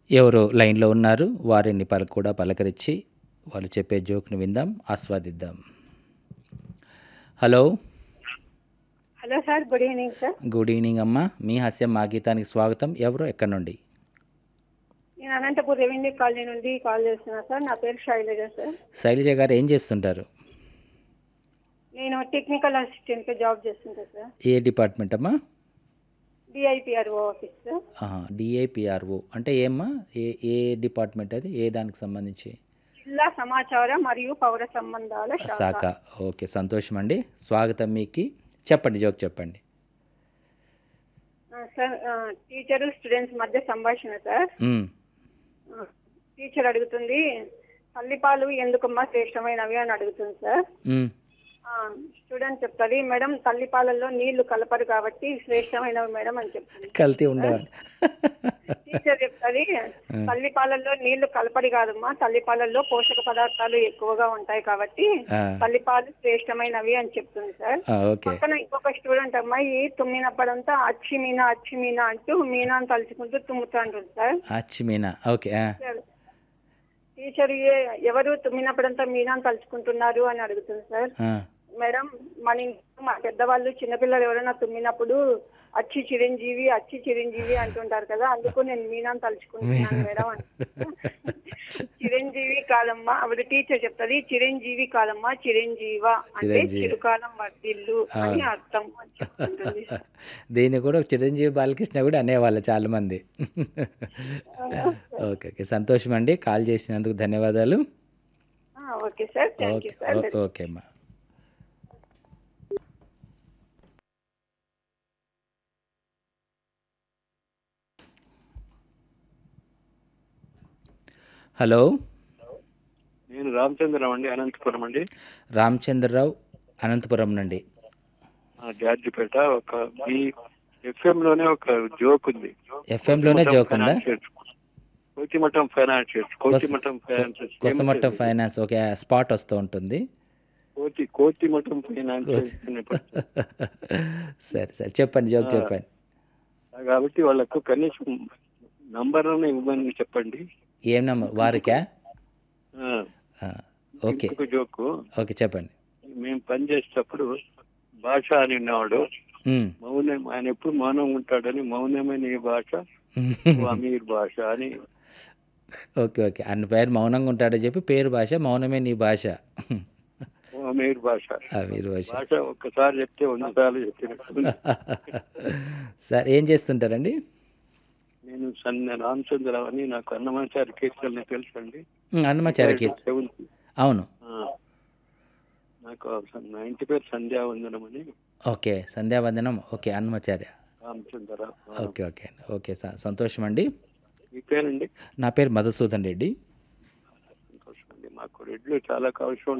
ఎవరో లైన్లో ఉన్నారు వారిని పల కూడా పలకరించి వాళ్ళు చెప్పే జోక్ని విందాం ఆస్వాదిద్దాం hello hello sir good evening sir good evening అమ్మ మీ హాస్యం మా గీతానికి స్వాగతం ఎవరు ఎక్కడి నుండి నేను అనంతపూర్ రెవెన్యూ కాలనీ నుండి కాల్ చేస్తున్నా సార్ నా పేరు శైలజ సార్ శైలజ గారు ఏం చేస్తుంటారు నేను టెక్నికల్ అసిస్టెంట్గా జాబ్ చేస్తుంటా సార్ ఏ డిపార్ట్మెంట్ అమ్మా డిఐపిఆర్ఓ ఆఫీస్ సార్ డిఐపిఆర్ఓ అంటే ఏమ్మా ఏ ఏ డిపార్ట్మెంట్ అది ఏ దానికి సంబంధించి జిల్లా సమాచార మరియు పౌర సంబంధాల శాఖ శాఖ ఓకే సంతోషం అండి స్వాగతం మీకు చెప్పండి జోక్ చెప్పండి ఆ, సార్ ఆ, టీచరు స్టూడెంట్స్ మధ్య సంభాషణ సార్ మ్, ఆ, టీచర్ అడుగుతుంది తల్లిపాలు ఎందుకమ్మా శ్రేష్టమైనవి అని అడుగుతుంది సార్ మ్. ఆ, స్టూడెంట్ చెప్తుంది మేడం తల్లిపాలల్లో నీళ్లు కలపరు కాబట్టి శ్రేష్టమైనవి మేడం అని చెప్తుంది కల్తీ ఉండవాలి టీచర్ చెప్తుంది తల్లిపాలల్లో నీళ్లు కలపడి కాదమ్మా తల్లిపాలల్లో పోషక పదార్థాలు ఎక్కువగా ఉంటాయి కాబట్టి ఆ, తల్లిపాలు శ్రేష్టమైనవి అని చెప్తుంది సార్ ఆ, ఓకే పక్కన ఇంకొక స్టూడెంట్ అమ్మాయి తుమ్మినప్పుడంతా అచ్చి మీనా అచ్చి మీనా అంటూ మీనాను తలుచుకుంటూ తుమ్ముతూ ఉంటుంది సార్ అచ్చిమీనా ఓకే ఆ, టీచర్ ఏ- ఎవరు తుమ్మినప్పుడంతా మీనాను తలుచుకుంటున్నారు అని అడుగుతుంది సార్ ఆ. మేడం మన ఇంట్లో మా పెద్దవాళ్ళు చిన్నపిల్లలు ఎవరైనా తుమ్మినప్పుడు అచ్చి చిరంజీవి అచ్చి చిరంజీవి అంటుంటారు కదా అందుకు నేను మీనాను తలుచుకుంటున్నాను మేడం అని చిరంజీవి కాదమ్మా ఆవిడ టీచర్ చెప్తుంది చిరంజీవి కాదమ్మా చిరంజీవ అంటే చిరంజీవి. చిరుకాలం వర్దిల్లు అని అర్థం అని చెప్తుంటుంది దీన్ని కూడా ఒక చిరంజీవి బాలకృష్ణ కూడా అనేవాళ్ళు చాలామంది ఓకే ఓకే సంతోషం అండి కాల్ చేసినందుకు ధన్యవాదాలు ఆ, okay sir thank okay you sir ఓ- ఓకే అమ్మా హలో నేను రామచంద్రరావు అండి అనంతపురం అండి రామచంద్రరావు అనంతపురం నుండి ఆ, జార్జిపేట ఒక మీ ఎఫ్ఎం లోనే ఒక జోక్ ఉంది ఎఫ్ఎంలోనే జోక్ ఉందా కోతిమఠం ఫైనాన్షియర్స్ కోతిమఠం ఫైనాన్షియర్స్ కొసమట్ట ఫైనాన్స్ ఓకే స్పాట్ వస్తూ ఉంటుంది కోతి కోతిమఠం ఫైనాన్షియర్స్ సరే సరే చెప్పండి జోక్ చెప్పండి కాబట్టి వాళ్ళకు కనీసం నంబర్ ఇవ్వమని చెప్పండి ఏం నెంబర్ వారికా ఆ, ఆ, ఓకే ఇంకొక జోకు ఓకే చెప్పండి మేము పనిచేసేటప్పుడు భాష అని ఉన్నవాడు ఉమ్. మౌనం ఆయన ఎప్పుడు మౌనం ఉంటాడని మౌనమే నీ భాష ఓ అమీర్ భాష అని ఓకే ఓకే అన్న పేరు మౌనంగా ఉంటాడో చెప్పి పేరు భాష మౌనమే నీ భాష ఓ అమీర్ భాష ఆ మీరు భాష భాష ఒక్కసారి చెప్తే వంద సార్లు చెప్పినట్టు సార్ ఏం చేస్తుంటారండి నేను సన్న రామచంద్రరావు అని నాకు అన్నమాచారి కీర్తనలు తెలుసండి ఉమ్, అన్నమాచార్య సెవెంత్ అవును నాకు నా ఇంటి పేరు సంధ్యావందనం అని okay Sandhyavandanam okay Annamacharya Ramachandrarao okay okay అండి ఓకే స- సంతోషం అండి మీ పేరండి నా పేరు మధుసూదన్ రెడ్డి సంతోషం అండి మాకు రెడ్లు చాలా అవసరం